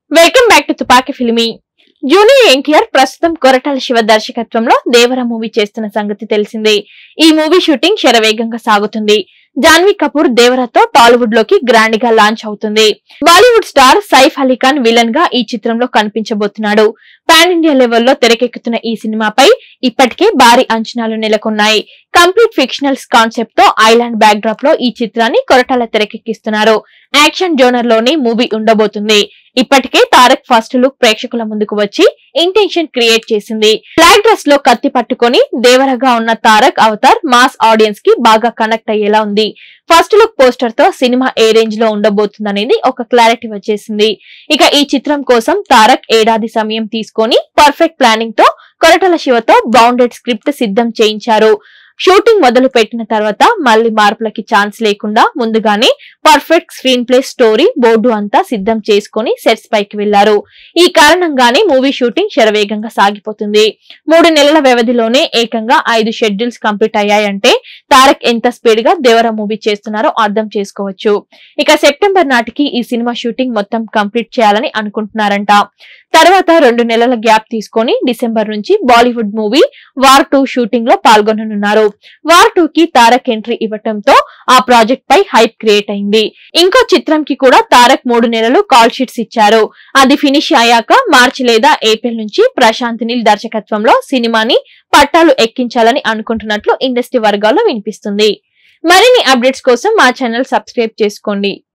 welcome back to తుపాకి filmy junior NTR ప్రస్తుతం కొరటాల శివ దర్శకత్వంలో దేవర మూవీ చేస్తున్న సంగతి తెలిసిందే ఈ మూవీ షూటింగ్ శరవేగంగా సాగుతుంది జాన్వీ కపూర్ దేవరతో టాలీవుడ్ లోకి గ్రాండ్ గా లాంచ్ అవుతుంది Bollywood star Saif Ali Khan villain గా ఈ చిత్రంలో కనిపించబోతున్నాడు పాన్ ఇండియా లెవెల్లో తెరకెక్కుతున్న ఈ సినిమాపై ఇప్పటికే భారీ అంచనాలు నెలకొన్నాయి కంప్లీట్ ఫిక్షనల్స్ కాన్సెప్ట్ తో ఐలాండ్ బ్యాక్ డ్రాప్ లో ఈ చిత్రాన్ని కొరటాల తెరకెక్కిస్తున్నారు యాక్షన్ జోనర్ లోని మూవీ ఉండబోతుంది ఇప్పటికే తారక్ ఫస్ట్ లుక్ ప్రేక్షకుల ముందుకు వచ్చి ఇంటెన్షన్ క్రియేట్ చేసింది బ్లాక్ డ్రెస్ లో కత్తి పట్టుకొని దేవరగా ఉన్న తారక్ అవతార్ మాస్ ఆడియన్స్ కి బాగా కనెక్ట్ అయ్యేలా ఉంది ఫస్ట్ లుక్ పోస్టర్ తో సినిమా ఏ రేంజ్ లో ఉండబోతుందనేది ఒక క్లారిటీ వచ్చేసింది ఇక ఈ చిత్రం కోసం తారక్ ఏడాది సమయం తీసుకొని పర్ఫెక్ట్ ప్లానింగ్ తో కొరటల శివతో బౌండెడ్ స్క్రిప్ట్ సిద్ధం చేయించారు షూటింగ్ మొదలు పెట్టిన తర్వాత మళ్ళీ మార్పులకి ఛాన్స్ లేకుండా ముందుగానే perfect screenplay storyboard అంతా సిద్ధం చేసుకుని సెట్స్ పైకి వెళ్లారు ఈ కారణంగానే మూవీ షూటింగ్ శరవేగంగా సాగిపోతుంది మూడు నెలల వ్యవధిలోనే ఏకంగా ఐదు షెడ్యూల్స్ కంప్లీట్ అయ్యాయంటే తారక్ ఎంత స్పీడ్ గా దేవర మూవీ చేస్తున్నారో అర్థం చేసుకోవచ్చు ఇక సెప్టెంబర్ నాటికి ఈ సినిమా షూటింగ్ మొత్తం కంప్లీట్ చేయాలని అనుకుంటున్నారంట తర్వాత రెండు నెలల గ్యాప్ తీసుకొని డిసెంబర్ నుంచి Bollywood movie War two shooting లో పాల్గొననున్నారు వార్ టూ కి తారక్ ఎంట్రీ ఇవ్వటంతో ఆ ప్రాజెక్ట్ పై హైప్ క్రియేట్ అయింది ఇంకో చిత్రంకి కూడా తారక్ మూడు నెలలు కాల్ షీట్స్ ఇచ్చారు అది ఫినిష్ అయ్యాక మార్చి లేదా ఏప్రిల్ నుంచి ప్రశాంత్ నీల్ దర్శకత్వంలో సినిమాని పట్టాలు ఎక్కించాలని అనుకుంటున్నట్లు ఇండస్ట్రీ వర్గాల్లో వినిపిస్తుంది మరిన్ని అప్డేట్స్ కోసం మా ఛానల్ సబ్స్క్రైబ్ చేసుకోండి